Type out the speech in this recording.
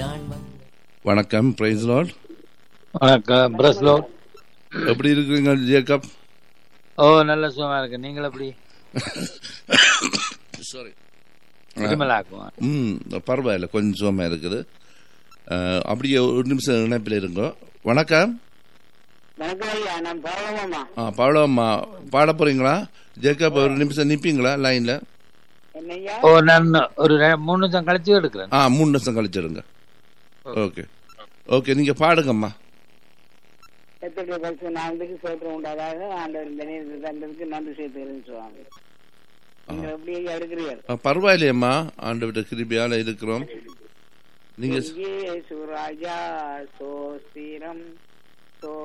நாள் வந்து வணக்கம் பிரைஸ் லார்ட் வணக்கம் பிரஸ்லோ எப்படி இருக்கிறீங்க ஜேக்கப் ஓ நல்ல சுகமா இருக்கு நீங்கள் எப்படி சாரி திருமலாக்குவோம் ம் பரவாயில்ல கொஞ்சம் சுகமாக இருக்குது அஹ், அப்படியே ஒரு நிமிஷம் இணைப்பில் இருங்கோ வணக்கம் வணக்கம் ஐயா நான் பரவலாமா ஆ பாடம்மா பாட போறீங்களா ஜேக்கப் ஒரு நிமிஷம் நிற்பீங்களா லைனில் என்னய்யா ஓ நான் ஒரு ரெ- மூணு நிமிஷம் கழிச்சு எடுக்கிறேன் ஆ மூணு நிமிஷம் கழிச்சிடுங்க ஓகே ஓகே நீங்கள் பாடுங்கம்மா எத்தனை பரிசு நாளுக்கு சோத்திரம் உண்டாதாக ஆண்டவர் இந்த நேரத்தில் தந்ததுக்கு நன்றி செய்துகிறேன் சுவாமி நீங்கள் எப்படி ஐயா இருக்கிறீர்கள் ஆ, பரவாயில்லையம்மா ஆண்டவிட்ட கிருபியால் இருக்கிறோம் நீங்கள் இயேசு ராஜா சோஸ்திரம்